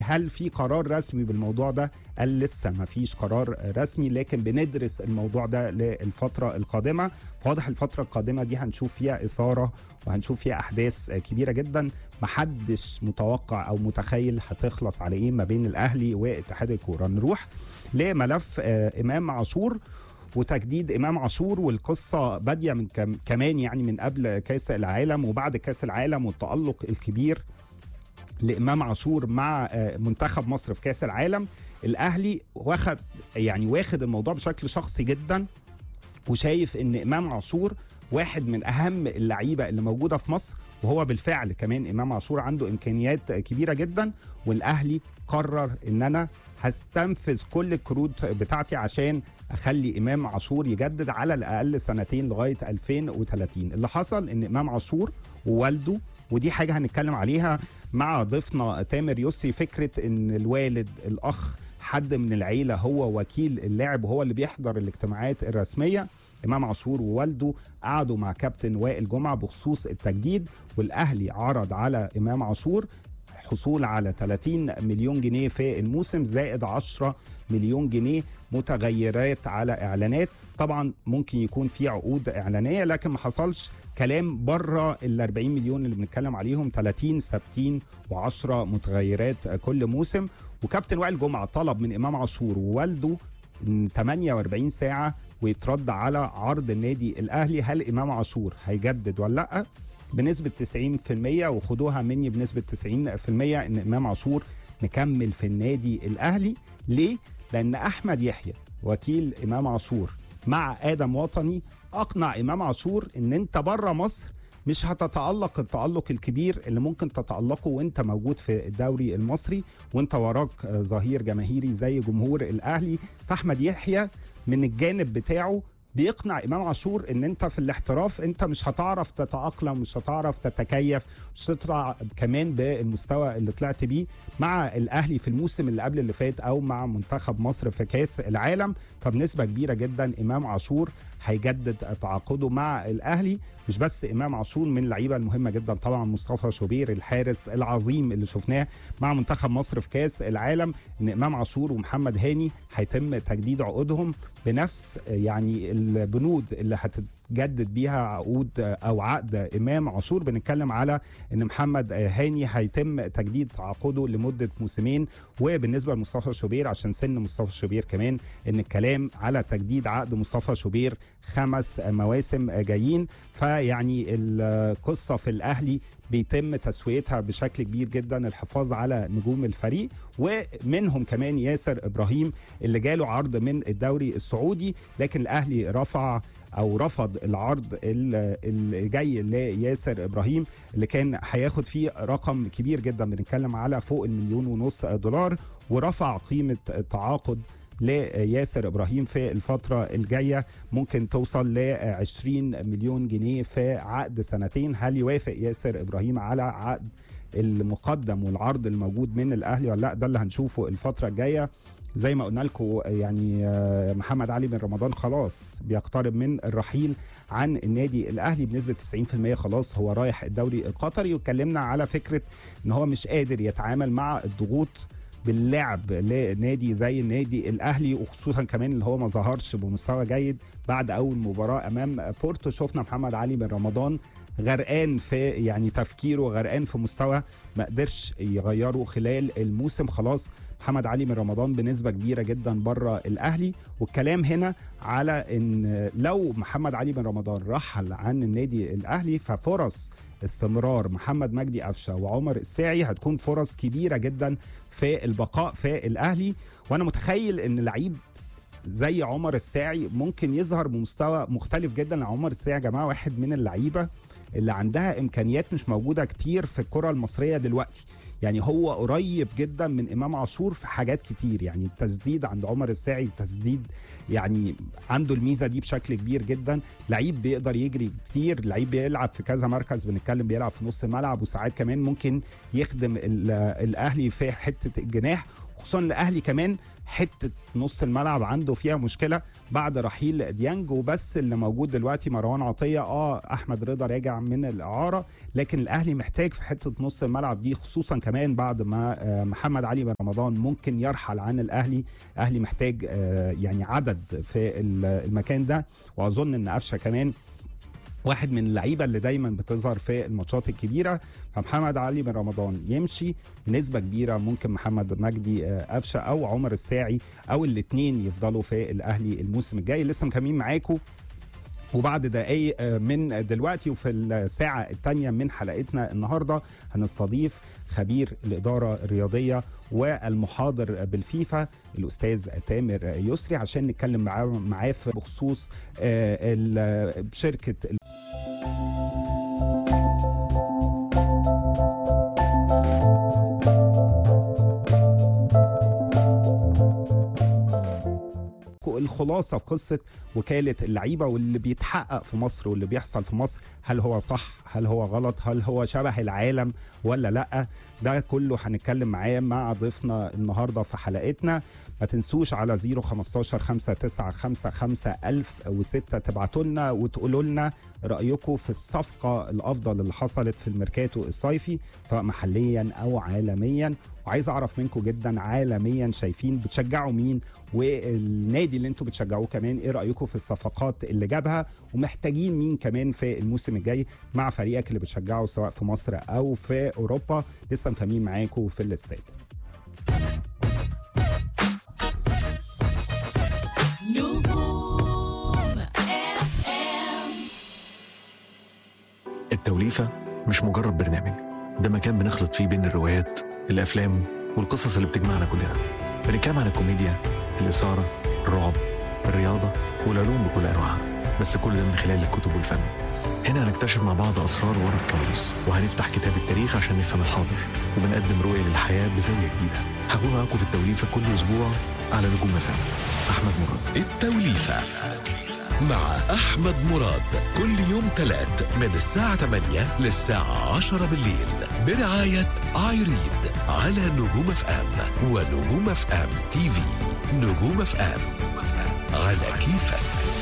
هل في قرار رسمي بالموضوع ده قال لسه ما فيش قرار رسمي لكن بندرس الموضوع ده للفتره القادمه واضح الفتره القادمه دي هنشوف فيها اثاره وهنشوف فيها احداث كبيره جدا محدش متوقع او متخيل هتخلص على ايه ما بين الاهلي واتحاد الكوره نروح لملف آه، امام عاشور وتجديد امام عاشور والقصه باديه من كم كمان يعني من قبل كاس العالم وبعد كاس العالم والتالق الكبير لامام عاشور مع آه، منتخب مصر في كاس العالم الاهلي واخد يعني واخد الموضوع بشكل شخصي جدا وشايف ان امام عاشور واحد من اهم اللعيبه اللي موجوده في مصر وهو بالفعل كمان امام عاشور عنده امكانيات كبيره جدا والاهلي قرر ان انا هستنفذ كل الكروت بتاعتي عشان اخلي امام عاشور يجدد على الاقل سنتين لغايه 2030 اللي حصل ان امام عاشور ووالده ودي حاجه هنتكلم عليها مع ضيفنا تامر يسري فكره ان الوالد الاخ حد من العيله هو وكيل اللاعب وهو اللي بيحضر الاجتماعات الرسميه امام عاشور ووالده قعدوا مع كابتن وائل جمعه بخصوص التجديد والاهلي عرض على امام عاشور حصول على 30 مليون جنيه في الموسم زائد 10 مليون جنيه متغيرات على اعلانات طبعا ممكن يكون في عقود اعلانيه لكن ما حصلش كلام بره ال 40 مليون اللي بنتكلم عليهم 30 ثابتين و10 متغيرات كل موسم وكابتن وائل جمعه طلب من امام عاشور ووالده إن 48 ساعه ويترد على عرض النادي الاهلي هل امام عاشور هيجدد ولا لا بنسبه 90% وخدوها مني بنسبه 90% ان امام عاشور مكمل في النادي الاهلي ليه لان احمد يحيى وكيل امام عاشور مع ادم وطني اقنع امام عاشور ان انت بره مصر مش هتتألق التألق الكبير اللي ممكن تتألقه وانت موجود في الدوري المصري وانت وراك آه، ظهير جماهيري زي جمهور الاهلي فاحمد يحيى من الجانب بتاعه بيقنع امام عاشور ان انت في الاحتراف انت مش هتعرف تتاقلم مش هتعرف تتكيف مش تطلع كمان بالمستوى اللي طلعت بيه مع الاهلي في الموسم اللي قبل اللي فات او مع منتخب مصر في كاس العالم فبنسبه كبيره جدا امام عاشور هيجدد تعاقده مع الاهلي مش بس امام عاشور من اللعيبه المهمه جدا طبعا مصطفى شوبير الحارس العظيم اللي شفناه مع منتخب مصر في كاس العالم ان امام عاشور ومحمد هاني هيتم تجديد عقودهم بنفس يعني البنود اللي هتتجدد بيها عقود او عقد امام عاشور بنتكلم على ان محمد هاني هيتم تجديد تعاقده لمده موسمين وبالنسبه لمصطفى شوبير عشان سن مصطفى شوبير كمان ان الكلام على تجديد عقد مصطفى شوبير خمس مواسم جايين فيعني القصه في الاهلي بيتم تسويتها بشكل كبير جدا الحفاظ على نجوم الفريق ومنهم كمان ياسر ابراهيم اللي جاله عرض من الدوري السعودي لكن الاهلي رفع او رفض العرض ال- اللي جاي لياسر ابراهيم اللي كان هياخد فيه رقم كبير جدا بنتكلم على فوق المليون ونص دولار ورفع قيمه التعاقد لياسر ابراهيم في الفتره الجايه ممكن توصل ل 20 مليون جنيه في عقد سنتين هل يوافق ياسر ابراهيم على عقد المقدم والعرض الموجود من الاهلي ولا لا ده اللي هنشوفه الفتره الجايه زي ما قلنا لكم يعني آه، محمد علي بن رمضان خلاص بيقترب من الرحيل عن النادي الاهلي بنسبه 90% خلاص هو رايح الدوري القطري واتكلمنا على فكره ان هو مش قادر يتعامل مع الضغوط باللعب لنادي زي النادي الاهلي وخصوصا كمان اللي هو ما ظهرش بمستوى جيد بعد اول مباراه امام بورتو شفنا محمد علي بن رمضان غرقان في يعني تفكيره غرقان في مستوى ما قدرش يغيره خلال الموسم خلاص محمد علي بن رمضان بنسبه كبيره جدا بره الاهلي والكلام هنا على ان لو محمد علي بن رمضان رحل عن النادي الاهلي ففرص استمرار محمد مجدي قفشه وعمر الساعي هتكون فرص كبيره جدا في البقاء في الاهلي وانا متخيل ان لعيب زي عمر الساعي ممكن يظهر بمستوى مختلف جدا عمر الساعي يا جماعه واحد من اللعيبه اللي عندها امكانيات مش موجوده كتير في الكره المصريه دلوقتي يعني هو قريب جدا من امام عاشور في حاجات كتير يعني التسديد عند عمر الساعي التسديد يعني عنده الميزه دي بشكل كبير جدا لعيب بيقدر يجري كتير لعيب بيلعب في كذا مركز بنتكلم بيلعب في نص الملعب وساعات كمان ممكن يخدم ال- الاهلي في حته الجناح خصوصا الاهلي كمان حته نص الملعب عنده فيها مشكله بعد رحيل ديانج وبس اللي موجود دلوقتي مروان عطيه اه احمد رضا راجع من الاعاره لكن الاهلي محتاج في حته نص الملعب دي خصوصا كمان بعد ما آه محمد علي بن رمضان ممكن يرحل عن الاهلي الاهلي محتاج آه يعني عدد في المكان ده واظن ان قفشه كمان واحد من اللعيبه اللي دايما بتظهر في الماتشات الكبيره فمحمد علي بن رمضان يمشي بنسبه كبيره ممكن محمد مجدي قفشه او عمر الساعي او الاثنين يفضلوا في الاهلي الموسم الجاي لسه مكملين معاكم وبعد دقايق من دلوقتي وفي الساعة الثانية من حلقتنا النهاردة هنستضيف خبير الإدارة الرياضية والمحاضر بالفيفا الأستاذ تامر يسري عشان نتكلم معاه معاه بخصوص شركة الخلاصه في قصه وكاله اللعيبه واللي بيتحقق في مصر واللي بيحصل في مصر هل هو صح هل هو غلط هل هو شبه العالم ولا لا ده كله هنتكلم معاه مع ضيفنا النهارده في حلقتنا ما تنسوش على 015 5955 1006 تبعتوا لنا وتقولوا لنا رايكم في الصفقه الافضل اللي حصلت في الميركاتو الصيفي سواء محليا او عالميا وعايز اعرف منكم جدا عالميا شايفين بتشجعوا مين والنادي اللي انتم بتشجعوه كمان ايه رايكم في الصفقات اللي جابها ومحتاجين مين كمان في الموسم الجاي مع فريقك اللي بتشجعه سواء في مصر او في اوروبا لسه مكملين معاكم في الاستاد التوليفة مش مجرد برنامج ده مكان بنخلط فيه بين الروايات الأفلام والقصص اللي بتجمعنا كلنا بنتكلم عن الكوميديا الإثارة الرعب الرياضة والعلوم بكل أنواعها بس كل ده من خلال الكتب والفن هنا هنكتشف مع بعض أسرار ورا الكواليس وهنفتح كتاب التاريخ عشان نفهم الحاضر وبنقدم رؤية للحياة بزاوية جديدة هكون معاكم في التوليفة كل أسبوع على نجوم فن أحمد مراد التوليفة مع أحمد مراد كل يوم تلات من الساعة 8 للساعة 10 بالليل برعاية ايريد على نجوم اف ام ونجوم اف ام تي في نجوم اف ام على كيفك